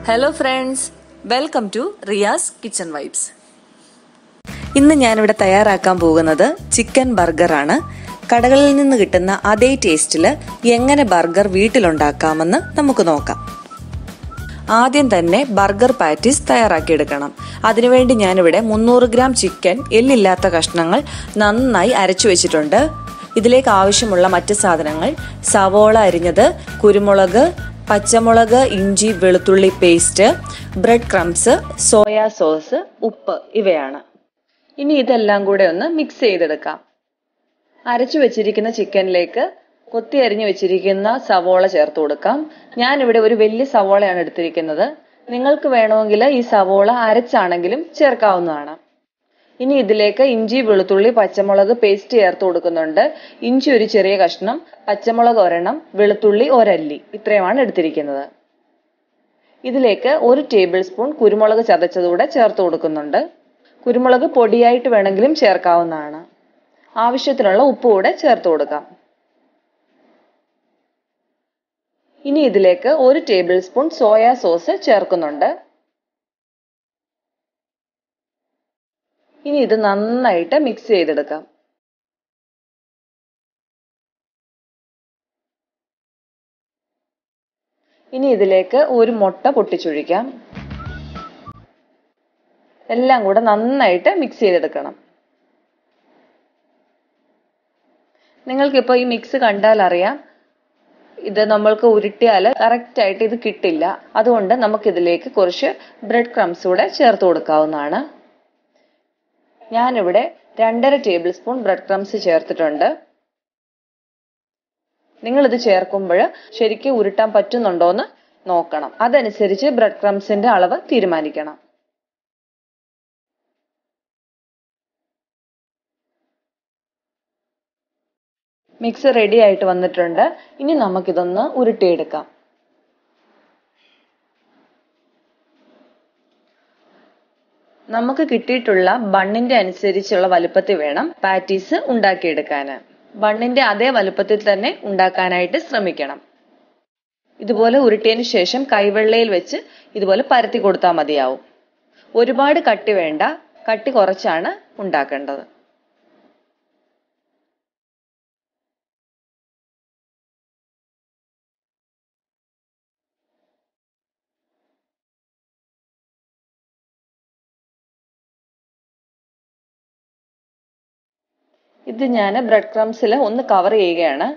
hello friends welcome to Riyas kitchen vibes ഇന്ന് ഞാനിവിടെ തയ്യാറാക്കാൻ പോകുന്നത് ചിക്കൻ ബർഗറാണ് കടകളിൽ നിന്ന് കിട്ടുന്ന അതേ ടേസ്റ്റിൽ എങ്ങനെ ബർഗർ വീട്ടിലുണ്ടാക്കാമെന്ന് നമുക്ക് നോക്കാം ആദ്യം തന്നെ ബർഗർ പാറ്റീസ് തയ്യാറാക്കിയെടുക്കണം അതിനുവേണ്ടി ഞാനിവിടെ മുന്നൂറ് ഗ്രാം ചിക്കൻ എല്ലില്ലാത്ത കഷ്ണങ്ങൾ നന്നായി അരച്ചു വെച്ചിട്ടുണ്ട് ഇതിലേക്ക് ആവശ്യമുള്ള മറ്റ് സാധനങ്ങൾ സവോള അരിഞ്ഞത് കുരുമുളക് പച്ചമുളക് ഇഞ്ചി വെളുത്തുള്ളി paste bread crumbs soya sauce ഉപ്പ് ഇവയാണ് ഇനി ഇതെല്ലാം കൂടെ ഒന്ന് മിക്സ് ചെയ്തെടുക്കാം അരച്ചു വെച്ചിരിക്കുന്ന ചിക്കനിലേക്ക് കൊത്തി അരിഞ്ഞു വെച്ചിരിക്കുന്ന സവോള ചേർത്ത് കൊടുക്കാം ഞാൻ ഇവിടെ ഒരു വലിയ സവോളയാണ് എടുത്തിരിക്കുന്നത് നിങ്ങൾക്ക് വേണമെങ്കിൽ ഈ സവോള അരച്ചാണെങ്കിലും ചേർക്കാവുന്നതാണ് ഇനി ഇതിലേക്ക് ഇഞ്ചി വെളുത്തുള്ളി പച്ചമുളക് പേസ്റ്റ് ചേർത്ത് കൊടുക്കുന്നുണ്ട് ഇഞ്ചി ഒരു ചെറിയ കഷ്ണം പച്ചമുളക് ഒരെണ്ണം വെളുത്തുള്ളി ഒരല്ലി ഇത്രയുമാണ് എടുത്തിരിക്കുന്നത് ഇതിലേക്ക് ഒരു ടേബിൾ സ്പൂൺ കുരുമുളക് ചതച്ചതുകൂടെ ചേർത്ത് കൊടുക്കുന്നുണ്ട് കുരുമുളക് പൊടിയായിട്ട് വേണമെങ്കിലും ചേർക്കാവുന്നതാണ് ആവശ്യത്തിനുള്ള ഉപ്പ് കൂടെ ചേർത്ത് കൊടുക്കാം ഇനി ഇതിലേക്ക് ഒരു ടേബിൾ സ്പൂൺ സോയാ സോസ് ചേർക്കുന്നുണ്ട് ഇനി ഇത് നന്നായിട്ട് മിക്സ് ചെയ്തെടുക്കാം ഇനി ഇതിലേക്ക് ഒരു മുട്ട പൊട്ടിച്ചൊഴിക്കാം എല്ലാം കൂടെ നന്നായിട്ട് മിക്സ് ചെയ്തെടുക്കണം നിങ്ങൾക്കിപ്പോൾ ഈ മിക്സ് കണ്ടാൽ അറിയാം ഇത് നമ്മൾക്ക് ഉരുട്ടിയാൽ കറക്റ്റ് ആയിട്ട് ഇത് കിട്ടില്ല അതുകൊണ്ട് നമുക്കിതിലേക്ക് കുറച്ച് ബ്രെഡ് ക്രംസ് കൂടെ ചേർത്ത് കൊടുക്കാവുന്നതാണ് ഞാനിവിടെ രണ്ടര ടേബിൾ സ്പൂൺ ബ്രെഡ് ക്രംസ് ചേർത്തിട്ടുണ്ട് നിങ്ങൾ ഇത് ചേർക്കുമ്പോൾ ശരിക്കും ഉരുട്ടാൻ പറ്റുന്നുണ്ടോന്ന് നോക്കണം അതനുസരിച്ച് ബ്രെഡ് ക്രംസിന്റെ അളവ് തീരുമാനിക്കണം മിക്സ് റെഡി ആയിട്ട് വന്നിട്ടുണ്ട് ഇനി നമുക്കിതൊന്ന് ഉരുട്ടിയെടുക്കാം നമുക്ക് കിട്ടിയിട്ടുള്ള ബണ്ണിന്റെ അനുസരിച്ചുള്ള വലുപ്പത്തിൽ വേണം പാറ്റീസ് ഉണ്ടാക്കിയെടുക്കാൻ ബണ്ണിന്റെ അതേ വലുപ്പത്തിൽ തന്നെ ഉണ്ടാക്കാനായിട്ട് ശ്രമിക്കണം ഇതുപോലെ ഉരുട്ടിയതിന് ശേഷം കൈവെള്ളയിൽ വെച്ച് ഇതുപോലെ പരത്തി കൊടുത്താൽ മതിയാവും ഒരുപാട് കട്ടി വേണ്ട കട്ടി കുറച്ചാണ് ഉണ്ടാക്കേണ്ടത് ഇത് ഞാൻ ബ്രെഡ് ക്രംസിൽ ഒന്ന് കവർ ചെയ്യുകയാണ്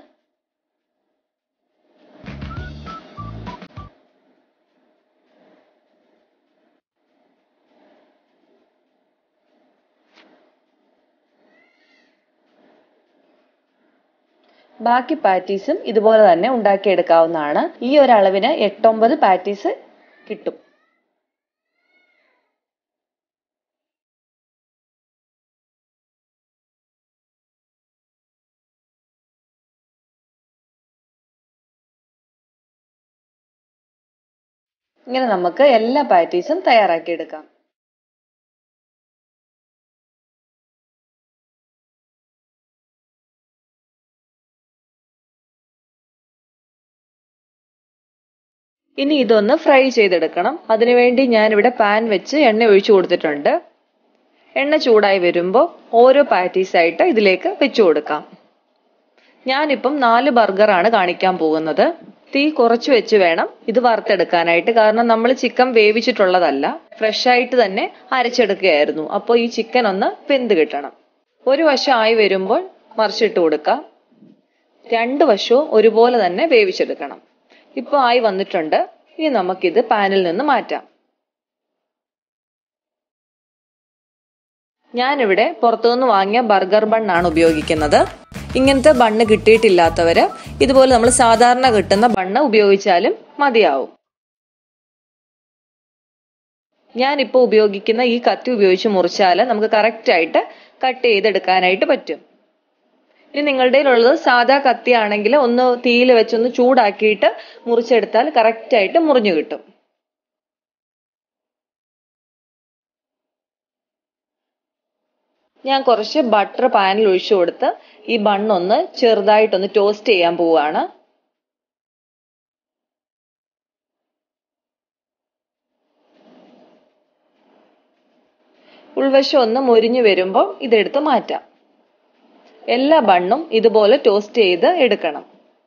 ബാക്കി പാറ്റീസും ഇതുപോലെ തന്നെ ഉണ്ടാക്കിയെടുക്കാവുന്നതാണ് ഈ ഒരു അളവിന് എട്ടൊമ്പത് പാറ്റീസ് കിട്ടും ഇങ്ങനെ നമുക്ക് എല്ലാ പാറ്റീസും തയ്യാറാക്കിയെടുക്കാം ഇനി ഇതൊന്ന് ഫ്രൈ ചെയ്തെടുക്കണം അതിനുവേണ്ടി ഞാനിവിടെ പാൻ വെച്ച് എണ്ണ ഒഴിച്ചു കൊടുത്തിട്ടുണ്ട് എണ്ണ ചൂടായി വരുമ്പോൾ ഓരോ പാറ്റീസ് ആയിട്ട് ഇതിലേക്ക് വെച്ചു കൊടുക്കാം ഞാനിപ്പം നാല് ബർഗറാണ് കാണിക്കാൻ പോകുന്നത് തീ കുറച്ച് വെച്ച് വേണം ഇത് വറുത്തെടുക്കാനായിട്ട് കാരണം നമ്മൾ ചിക്കൻ വേവിച്ചിട്ടുള്ളതല്ല ഫ്രഷ് ആയിട്ട് തന്നെ അരച്ചെടുക്കുകയായിരുന്നു അപ്പോൾ ഈ ചിക്കൻ ഒന്ന് വെന്ത് കിട്ടണം ഒരു വശം ആയി വരുമ്പോൾ മറിച്ചിട്ട് കൊടുക്കാം രണ്ട് വശവും ഒരുപോലെ തന്നെ വേവിച്ചെടുക്കണം ഇപ്പോൾ ആയി വന്നിട്ടുണ്ട് ഇനി നമുക്കിത് പാനിൽ നിന്ന് മാറ്റാം ഞാനിവിടെ പുറത്തുനിന്ന് വാങ്ങിയ ബർഗർ ബണ്ണാണ് ഉപയോഗിക്കുന്നത് ഇങ്ങനത്തെ ബണ്ണ് കിട്ടിയിട്ടില്ലാത്തവര് ഇതുപോലെ നമ്മൾ സാധാരണ കിട്ടുന്ന ബണ്ണ് ഉപയോഗിച്ചാലും മതിയാവും ഞാനിപ്പോൾ ഉപയോഗിക്കുന്ന ഈ കത്തി ഉപയോഗിച്ച് മുറിച്ചാൽ നമുക്ക് കറക്റ്റ് ആയിട്ട് കട്ട് ചെയ്തെടുക്കാനായിട്ട് പറ്റും ഇനി നിങ്ങളുടെ ഉള്ളത് സാധാ കത്തി ആണെങ്കിൽ ഒന്ന് തീയിൽ വെച്ചൊന്ന് ചൂടാക്കിയിട്ട് മുറിച്ചെടുത്താൽ കറക്റ്റ് ആയിട്ട് മുറിഞ്ഞു കിട്ടും ഞാൻ കുറച്ച് ബട്ടർ പാനിൽ ഒഴിച്ചു കൊടുത്ത് ഈ ബണ്ണൊന്ന് ചെറുതായിട്ടൊന്ന് ടോസ്റ്റ് ചെയ്യാൻ പോവുകയാണ് ഉൾവശം ഒന്ന് മൊരിഞ്ഞു വരുമ്പോൾ ഇതെടുത്ത് മാറ്റാം എല്ലാ ബണ്ണും ഇതുപോലെ ടോസ്റ്റ് ചെയ്ത് എടുക്കണം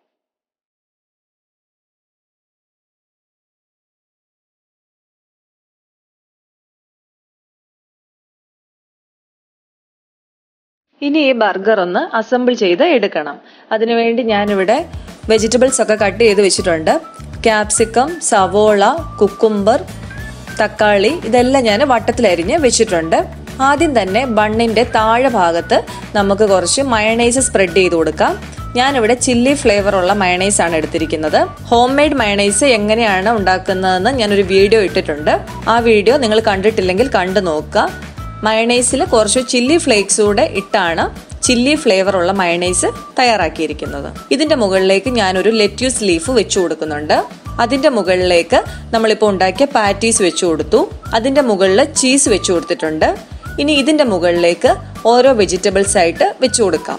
ഇനി ഈ ബർഗർ ഒന്ന് അസംബിൾ ചെയ്ത് എടുക്കണം അതിനുവേണ്ടി ഞാനിവിടെ വെജിറ്റബിൾസ് ഒക്കെ കട്ട് ചെയ്ത് വെച്ചിട്ടുണ്ട് ക്യാപ്സിക്കം സവോള കുക്കുംബർ തക്കാളി ഇതെല്ലാം ഞാൻ വട്ടത്തിലരിഞ്ഞ് വെച്ചിട്ടുണ്ട് ആദ്യം തന്നെ ബണ്ണിന്റെ താഴെ ഭാഗത്ത് നമുക്ക് കുറച്ച് മയണൈസ് സ്പ്രെഡ് ചെയ്ത് കൊടുക്കാം ഞാനിവിടെ ചില്ലി ഫ്ലേവർ ഉള്ള മയണൈസ് ആണ് എടുത്തിരിക്കുന്നത് ഹോം മെയ്ഡ് മയണൈസ് എങ്ങനെയാണ് ഉണ്ടാക്കുന്നതെന്ന് ഞാനൊരു വീഡിയോ ഇട്ടിട്ടുണ്ട് ആ വീഡിയോ നിങ്ങൾ കണ്ടിട്ടില്ലെങ്കിൽ കണ്ടു നോക്കുക മയണൈസിൽ കുറച്ച് ചില്ലി ഫ്ലേക്സ് കൂടെ ഇട്ടാണ് ചില്ലി ഫ്ലേവർ ഉള്ള മയണൈസ് തയ്യാറാക്കിയിരിക്കുന്നത് ഇതിന്റെ മുകളിലേക്ക് ഞാനൊരു ലെറ്റ്യൂസ് ലീഫ് വെച്ചു കൊടുക്കുന്നുണ്ട് അതിന്റെ മുകളിലേക്ക് നമ്മളിപ്പോൾ ഉണ്ടാക്കിയ പാറ്റീസ് വെച്ചു കൊടുത്തു അതിന്റെ മുകളിൽ ചീസ് വെച്ചു കൊടുത്തിട്ടുണ്ട് ഇനി ഇതിന്റെ മുകളിലേക്ക് ഓരോ വെജിറ്റബിൾസ് ആയിട്ട് വെച്ചു കൊടുക്കാം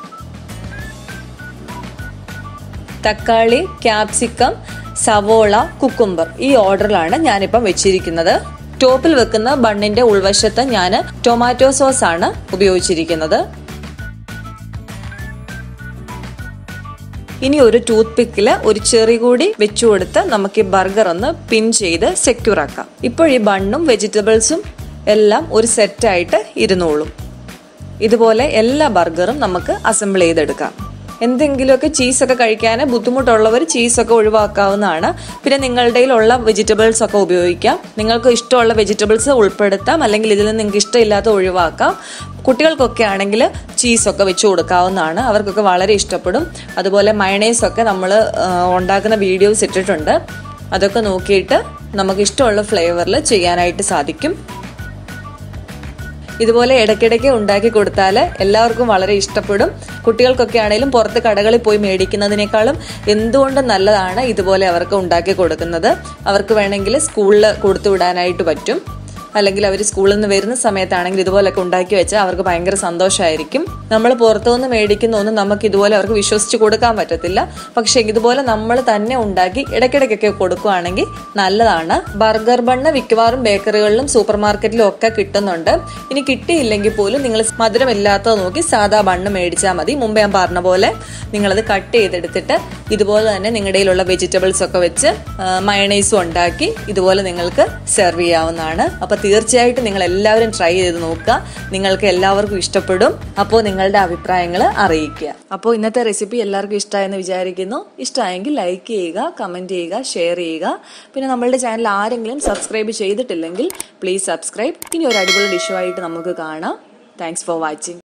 തക്കാളി ക്യാപ്സിക്കം സവോള കുക്കുംബർ ഈ ഓർഡറിലാണ് ഞാനിപ്പം വെച്ചിരിക്കുന്നത് ടോപ്പിൽ വെക്കുന്ന ബണ്ണിന്റെ ഉൾവശത്ത് ഞാൻ ടൊമാറ്റോ സോസ് ആണ് ഉപയോഗിച്ചിരിക്കുന്നത് ഇനി ഒരു ടൂത്ത് പിക്കിൽ ഒരു ചെറി കൂടി വെച്ചു കൊടുത്ത് നമുക്ക് ഈ ബർഗർ ഒന്ന് പിൻ ചെയ്ത് സെക്യൂർ ആക്കാം ഇപ്പോൾ ഈ ബണ്ണും വെജിറ്റബിൾസും എല്ലാം ഒരു സെറ്റായിട്ട് ഇരുന്നോളും ഇതുപോലെ എല്ലാ ബർഗറും നമുക്ക് അസംബിൾ ചെയ്തെടുക്കാം എന്തെങ്കിലുമൊക്കെ ചീസൊക്കെ കഴിക്കാൻ ബുദ്ധിമുട്ടുള്ളവർ ചീസൊക്കെ ഒഴിവാക്കാവുന്നതാണ് പിന്നെ നിങ്ങളുടെ ഉള്ള വെജിറ്റബിൾസ് ഒക്കെ ഉപയോഗിക്കാം നിങ്ങൾക്ക് ഇഷ്ടമുള്ള വെജിറ്റബിൾസ് ഉൾപ്പെടുത്താം അല്ലെങ്കിൽ ഇതിൽ നിന്ന് നിങ്ങൾക്ക് ഇഷ്ടമില്ലാത്ത ഒഴിവാക്കാം കുട്ടികൾക്കൊക്കെ ആണെങ്കിൽ ചീസൊക്കെ വെച്ച് കൊടുക്കാവുന്നതാണ് അവർക്കൊക്കെ വളരെ ഇഷ്ടപ്പെടും അതുപോലെ മയണൈസ് ഒക്കെ നമ്മൾ ഉണ്ടാക്കുന്ന വീഡിയോസ് ഇട്ടിട്ടുണ്ട് അതൊക്കെ നോക്കിയിട്ട് നമുക്ക് ഇഷ്ടമുള്ള ഫ്ലേവറിൽ ചെയ്യാനായിട്ട് സാധിക്കും ഇതുപോലെ ഇടയ്ക്കിടയ്ക്ക് ഉണ്ടാക്കി കൊടുത്താൽ എല്ലാവർക്കും വളരെ ഇഷ്ടപ്പെടും കുട്ടികൾക്കൊക്കെ ആണെങ്കിലും പുറത്ത് കടകളിൽ പോയി മേടിക്കുന്നതിനേക്കാളും എന്തുകൊണ്ടും നല്ലതാണ് ഇതുപോലെ അവർക്ക് ഉണ്ടാക്കി കൊടുക്കുന്നത് അവർക്ക് വേണമെങ്കിൽ സ്കൂളിൽ കൊടുത്തു വിടാനായിട്ട് പറ്റും അല്ലെങ്കിൽ അവർ സ്കൂളിൽ നിന്ന് വരുന്ന സമയത്താണെങ്കിൽ ഇതുപോലൊക്കെ ഉണ്ടാക്കി വെച്ചാൽ അവർക്ക് ഭയങ്കര സന്തോഷമായിരിക്കും നമ്മൾ പുറത്തുനിന്ന് മേടിക്കുന്ന ഒന്നും നമുക്ക് ഇതുപോലെ അവർക്ക് വിശ്വസിച്ച് കൊടുക്കാൻ പറ്റത്തില്ല പക്ഷെ ഇതുപോലെ നമ്മൾ തന്നെ ഉണ്ടാക്കി ഇടയ്ക്കിടയ്ക്കൊക്കെ കൊടുക്കുകയാണെങ്കിൽ നല്ലതാണ് ബർഗർ ബണ്ണ് മിക്കവാറും ബേക്കറികളിലും സൂപ്പർ മാർക്കറ്റിലും ഒക്കെ കിട്ടുന്നുണ്ട് ഇനി കിട്ടിയില്ലെങ്കിൽ പോലും നിങ്ങൾ മധുരമില്ലാത്തത് നോക്കി സാധാ ബണ്ണ് മേടിച്ചാൽ മതി മുമ്പ് ഞാൻ പറഞ്ഞ പോലെ നിങ്ങളത് കട്ട് ചെയ്തെടുത്തിട്ട് ഇതുപോലെ തന്നെ നിങ്ങളുടെ കയ്യിലുള്ള വെജിറ്റബിൾസ് ഒക്കെ വെച്ച് മയണൈസും ഉണ്ടാക്കി ഇതുപോലെ നിങ്ങൾക്ക് സെർവ് ചെയ്യാവുന്നതാണ് അപ്പോൾ തീർച്ചയായിട്ടും നിങ്ങൾ എല്ലാവരും ട്രൈ ചെയ്ത് നോക്കുക നിങ്ങൾക്ക് എല്ലാവർക്കും ഇഷ്ടപ്പെടും അപ്പോൾ നിങ്ങളുടെ അഭിപ്രായങ്ങൾ അറിയിക്കുക അപ്പോൾ ഇന്നത്തെ റെസിപ്പി എല്ലാവർക്കും ഇഷ്ടമായെന്ന് വിചാരിക്കുന്നു ഇഷ്ടമായെങ്കിൽ ലൈക്ക് ചെയ്യുക കമൻറ്റ് ചെയ്യുക ഷെയർ ചെയ്യുക പിന്നെ നമ്മളുടെ ചാനൽ ആരെങ്കിലും സബ്സ്ക്രൈബ് ചെയ്തിട്ടില്ലെങ്കിൽ പ്ലീസ് സബ്സ്ക്രൈബ് ഇനി ഒരു അടിപൊളി ഡിഷുമായിട്ട് നമുക്ക് കാണാം താങ്ക്സ് ഫോർ വാച്ചിങ്